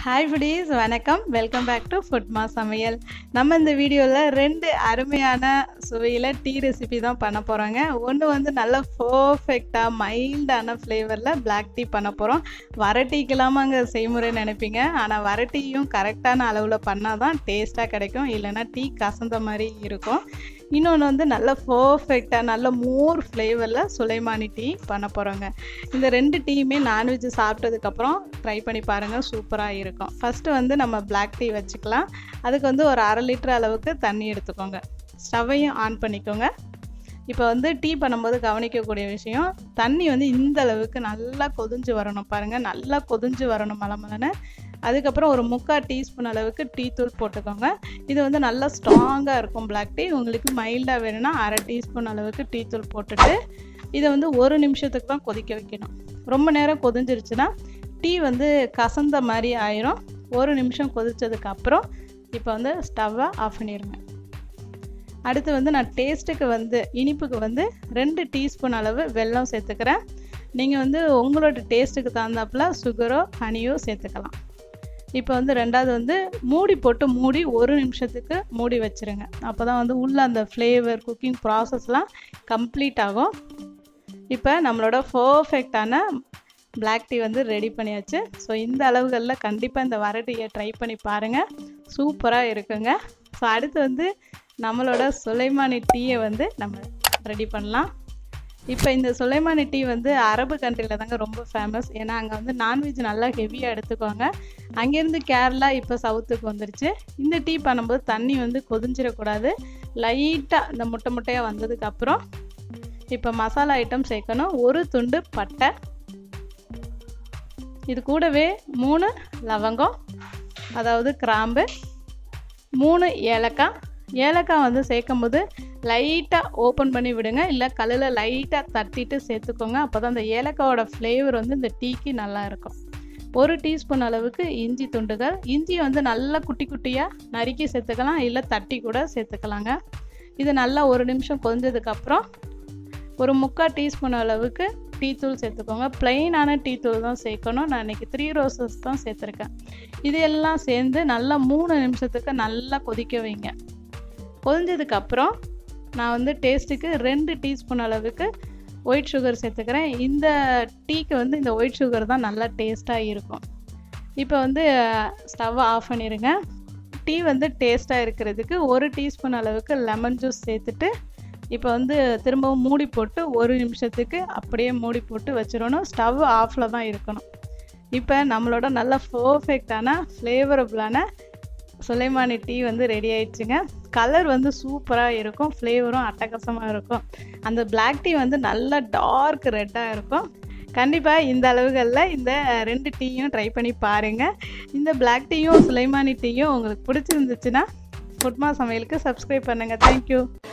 hi foodies வணக்கம் welcome back to ஃபுட்மா சமையல் நம்ம இந்த வீடியோவில் ரெண்டு அருமையான சுவையில் டீ ரெசிபி தான் பண்ண போகிறோங்க ஒன்று வந்து நல்ல பர்ஃபெக்டாக மைல்டான ஃப்ளேவரில் பிளாக் டீ பண்ண போகிறோம் வர டீக்கெல்லாமாங்க செய்முறை நினைப்பீங்க ஆனால் வர டீயும் கரெக்டான அளவில் பண்ணால் தான் டேஸ்ட்டாக கிடைக்கும் இல்லைன்னா டீ கசந்த மாதிரி இருக்கும் இன்னொன்று வந்து நல்ல பர்ஃபெக்டாக நல்ல மோர் ஃப்ளேவரில் சுலைமானி டீ பண்ண போகிறோங்க இந்த ரெண்டு டீயுமே நான்வெஜ் சாப்பிட்டதுக்கப்புறம் ட்ரை பண்ணி பாருங்கள் சூப்பராக இருக்கும் ஃபஸ்ட்டு வந்து நம்ம பிளாக் டீ வச்சுக்கலாம் அதுக்கு வந்து ஒரு அரை லிட்டர் அளவுக்கு தண்ணி எடுத்துக்கோங்க ஸ்டவ்வையும் ஆன் பண்ணிக்கோங்க இப்போ வந்து டீ பண்ணும்போது கவனிக்கக்கூடிய விஷயம் தண்ணி வந்து இந்த அளவுக்கு நல்லா கொதிஞ்சு வரணும் பாருங்கள் நல்லா கொதிஞ்சு வரணும் மலமலன்னு அதுக்கப்புறம் ஒரு முக்கால் டீஸ்பூன் அளவுக்கு டீ தூள் போட்டுக்கோங்க இது வந்து நல்லா ஸ்ட்ராங்காக இருக்கும் பிளாக் டீ உங்களுக்கு மைல்டாக வேணும்னா அரை டீஸ்பூன் அளவுக்கு டீ தூள் போட்டுட்டு இதை வந்து ஒரு நிமிஷத்துக்கு தான் கொதிக்க வைக்கணும் ரொம்ப நேரம் கொதிஞ்சிருச்சுன்னா டீ வந்து கசந்த மாதிரி ஆயிரும் ஒரு நிமிஷம் கொதிச்சதுக்கு அப்புறம் இப்போ வந்து ஸ்டவ்வை ஆஃப் பண்ணிடுங்க அடுத்து வந்து நான் டேஸ்ட்டுக்கு வந்து இனிப்புக்கு வந்து ரெண்டு டீஸ்பூன் அளவு வெல்லம் சேர்த்துக்கிறேன் நீங்கள் வந்து உங்களோட டேஸ்ட்டுக்கு தகுந்தாப்புல சுகரோ ஹனியோ சேர்த்துக்கலாம் இப்போ வந்து ரெண்டாவது வந்து மூடி போட்டு மூடி ஒரு நிமிஷத்துக்கு மூடி வச்சுருங்க அப்போ தான் வந்து உள்ளே அந்த ஃப்ளேவர் குக்கிங் ப்ராசஸ்லாம் கம்ப்ளீட் ஆகும் இப்போ நம்மளோட பர்ஃபெக்டான பிளாக் டீ வந்து ரெடி பண்ணியாச்சு ஸோ இந்த அளவுகளில் கண்டிப்பாக இந்த வர டீயை ட்ரை பண்ணி பாருங்கள் சூப்பராக இருக்குங்க ஸோ அடுத்து வந்து நம்மளோட சுலைமானி டீயை வந்து நம்ம ரெடி பண்ணலாம் இப்போ இந்த சுலைமானி டீ வந்து அரபு கண்ட்ரியில் தாங்க ரொம்ப ஃபேமஸ் ஏன்னா அங்கே வந்து நான்வெஜ் நல்லா ஹெவியாக எடுத்துக்குவாங்க அங்கேருந்து கேரளா இப்போ சவுத்துக்கு வந்துருச்சு இந்த டீ பண்ணும்போது தண்ணி வந்து கொதிஞ்சிடக்கூடாது லைட்டாக இந்த முட்டை முட்டையாக வந்ததுக்கப்புறம் இப்போ மசாலா ஐட்டம் சேர்க்கணும் ஒரு துண்டு பட்டை இது கூடவே மூணு லவங்கம் அதாவது கிராம்பு மூணு ஏலக்காய் ஏலக்காய் வந்து சேர்க்கும் போது லைட்டாக ஓப்பன் பண்ணி விடுங்க இல்லை கல்லில் லைட்டாக தட்டிட்டு சேர்த்துக்கோங்க அப்போ தான் அந்த ஏலக்காயோட ஃப்ளேவர் வந்து இந்த டீக்கு நல்லா இருக்கும் ஒரு டீஸ்பூன் அளவுக்கு இஞ்சி துண்டுகள் இஞ்சி வந்து நல்லா குட்டி குட்டியாக நறுக்கி சேர்த்துக்கலாம் இல்லை தட்டி கூட சேர்த்துக்கலாங்க இது நல்லா ஒரு நிமிஷம் கொதிஞ்சதுக்கப்புறம் ஒரு முக்கால் டீஸ்பூன் அளவுக்கு டீ தூள் சேர்த்துக்கோங்க ப்ளைனான டீ தூள் தான் சேர்க்கணும் நான் இன்றைக்கி த்ரீ ரோசஸ் தான் சேர்த்துருக்கேன் இது எல்லாம் சேர்ந்து நல்லா மூணு நிமிஷத்துக்கு நல்லா கொதிக்க வைங்க கொதிஞ்சதுக்கப்புறம் நான் வந்து டேஸ்ட்டுக்கு ரெண்டு டீஸ்பூன் அளவுக்கு ஒயிட் சுகர் சேர்த்துக்கிறேன் இந்த டீக்கு வந்து இந்த ஒயிட் சுகர் தான் நல்லா டேஸ்ட்டாக இருக்கும் இப்போ வந்து ஸ்டவ்வை ஆஃப் பண்ணிடுங்க டீ வந்து டேஸ்ட்டாக இருக்கிறதுக்கு ஒரு டீஸ்பூன் அளவுக்கு லெமன் ஜூஸ் சேர்த்துட்டு இப்போ வந்து திரும்பவும் மூடி போட்டு ஒரு நிமிஷத்துக்கு அப்படியே மூடி போட்டு வச்சிடணும் ஸ்டவ் ஆஃபில் தான் இருக்கணும் இப்போ நம்மளோட நல்ல பர்ஃபெக்டான ஃப்ளேவரபுளான சுலைமானி டீ வந்து ரெடி ஆயிடுச்சுங்க கலர் வந்து சூப்பராக இருக்கும் ஃப்ளேவரும் அட்டகாசமாக இருக்கும் அந்த பிளாக் டீ வந்து நல்லா டார்க் ரெட்டாக இருக்கும் கண்டிப்பாக இந்த அளவுகளில் இந்த ரெண்டு டீயும் ட்ரை பண்ணி பாருங்கள் இந்த பிளாக் டீயும் சுலைமானி டீயும் உங்களுக்கு பிடிச்சிருந்துச்சுன்னா ஃபுட்மா சமையலுக்கு சப்ஸ்கிரைப் பண்ணுங்கள் தேங்க்யூ